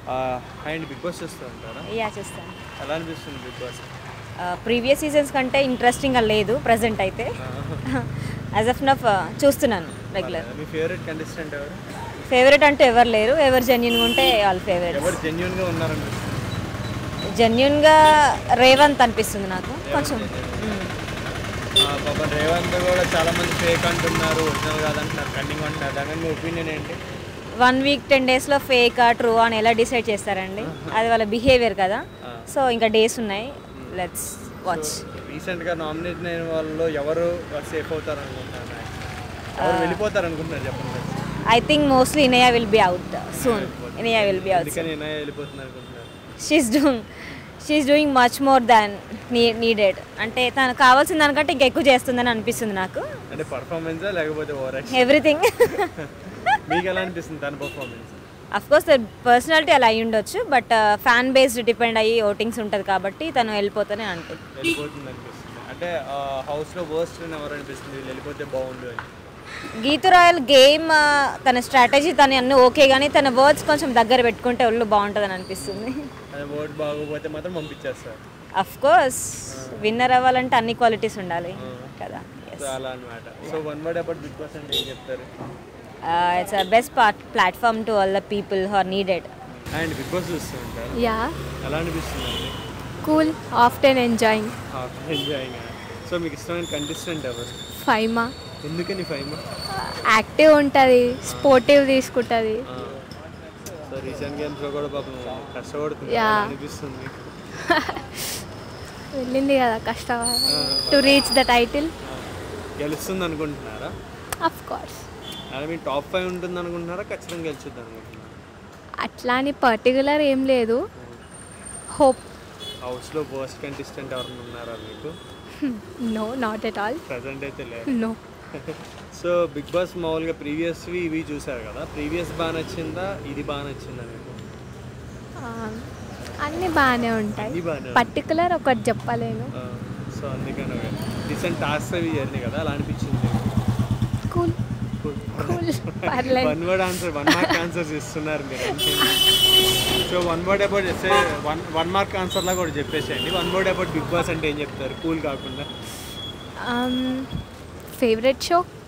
And Bigg Boss చూస్తూ ఉంటారా yeah చూస్తాను ఎలా అనిపిస్తుంది బిగ్ బాస్ ప్రీవియస్ సీజన్స్ కంటే ఇంట్రెస్టింగ్గా లేదు ప్రజెంట్ అయితే యాజ్ ఆఫ్ నఫ్ చూస్తున్నాను రెగ్యులర్ మీ ఫేవరెట్ కంటెస్టెంట్ ఎవరు ఫేవరెట్ అంటూ ఎవరు లేరు ఎవరు జెన్యున్గా ఉంటే వాళ్ళ ఫేవరెట్ ఎవరు జెన్యున్ గా ఉన్నారనిపిస్తుంది జెన్యున్గా రేవంత్ అనిపిస్తుంది నాకు కొంచెం మ్మ్. ఆ, పాపం రేవంత్ కూడా చాలా మంది ఫేక్ అంటున్నారు ఒరిజినల్ కాదంటున్నారు కన్నింగ్ అంటున్నారు దాని మీద మీ ఒపీనియన్ ఏంటి వన్ వీక్ టెన్ డేస్లో ఫేక్ ట్రూ అని ఎలా డిసైడ్ చేస్తారండి అది వాళ్ళ బిహేవియర్ కదా సో ఇంకా డేస్ ఉన్నాయి లెట్స్ వాచ్ రీసెంట్ గా నామినేట్ అయిన వాళ్ళు ఎవరు సేఫ్ అవుతారు అనుకుంటున్నారు ఎవరు వెళ్ళిపోతారు అనుకుంటున్నారు చెప్పండి I think mostly Inaya will be out soon Inaya will be out అందుకని నేను వెళ్ళిపోతున్నారు అనుకుంటున్నారు she's doing she's doing much more than నీ నీడెడ్ అంటే తను కావాల్సిన దానికంటే ఇంకా ఎక్కువ చేస్తుందని అనిపిస్తుంది నాకు అంటే పర్ఫార్మెన్స్ లేకపోతే ఓవర్ ఎవ్రీథింగ్ మీకు ఎలా అనిపిస్తుంది తన పర్ఫార్మెన్స్ అఫ్ కోర్స్ పర్సనాలిటీ అలా అయి ఉండొచ్చు బట్ ఫ్యాన్ బేస్డ్ డిపెండ్ అయ్యి ఓటింగ్స్ ఉంటుంది కాబట్టి తను వెళ్ళిపోతూనే అనుకుంటుంది వెళ్ళిపోతుంది అనిపిస్తుంది అంటే హౌస్ లో వర్స్ట్ ఎవరు అనిపిస్తుంది వీళ్ళు వెళ్ళిపోతే బాగుండు అని గీతు రాయల్ గేమ్ తన స్ట్రాటజీ తన అన్నీ ఓకే కానీ తన వర్డ్స్ కొంచెం దగ్గర పెట్టుకుంటే ఒళ్ళు బాగుంటుందని అనిపిస్తుంది అదే ఓట్ బాగోపోతే మాత్రం పంపించేస్తారు అఫ్ కోర్స్ విన్నర్ అవ్వాలంటే అన్ని క్వాలిటీస్ ఉండాలి కదా సో అలా అనమాట so one word about Bigg Boss అంటే ఏం చెప్తారు it's a best part platform to all the people who are needed and Bigg Boss చూస్తూ ఉంటారు యా ఎలా అనిపిస్తుంది అండి cool after enjoying enjoying so మీకు ఇష్టమైన కంటెస్టెంట్ ఎవరు ఫైమా ఎందుకని ఫైవ్ యాక్టివ్ ఉంటుంది స్పోర్టివ్ తీసుకుంటుంది సో రీసెంట్ గేమ్స్లో కూడా పాపం కష్టపడుతుంది Yeah. ఎలా అనిపిస్తుంది వెళ్ళింది కదా కష్టం టు రీచ్ ద టైటిల్ గెలుస్తుంది అనుకుంటున్నారా అఫ్ కోర్స్ అలా మీ టాప్ ఫైవ్ ఉంటుంది అనుకుంటున్నారా ఖచ్చితంగా గెలుచుద్ది అనుకుంటున్నారా అట్లా అని పర్టికులర్ ఏం లేదు హోప్ హౌస్లో వర్స్ట్ కంటెస్టెంట్ ఎవరైనా ఉన్నారా మీకు no not at all present అయితే లేదు నో సో బిగ్ బాస్ మామూలుగా ప్రీవియస్వి ఇవి చూసారు కదా ప్రీవియస్ బాగా నచ్చిందా ఇది బాగా నచ్చిందా మీకు అన్నీ బాగానే ఉంటాయి అన్నీ బాగానే పర్టికులర్ ఒకటి చెప్పలేను సో అందుకని రీసెంట్ టాస్క్ అవి జరిగినాయి కదా అలా అనిపించింది కూల్ కూల్ పర్లేదు one word answer one mark answers ఇస్తున్నారు మీరు సో వన్ వర్డ్ అబౌట్ చేస్తే వన్ వన్ మార్క్ ఆన్సర్ లాగా కూడా చెప్పేసేయండి one word about Bigg Boss అంటే ఏం చెప్తారు కూల్ కాకుండా ఫేవరెట్ షో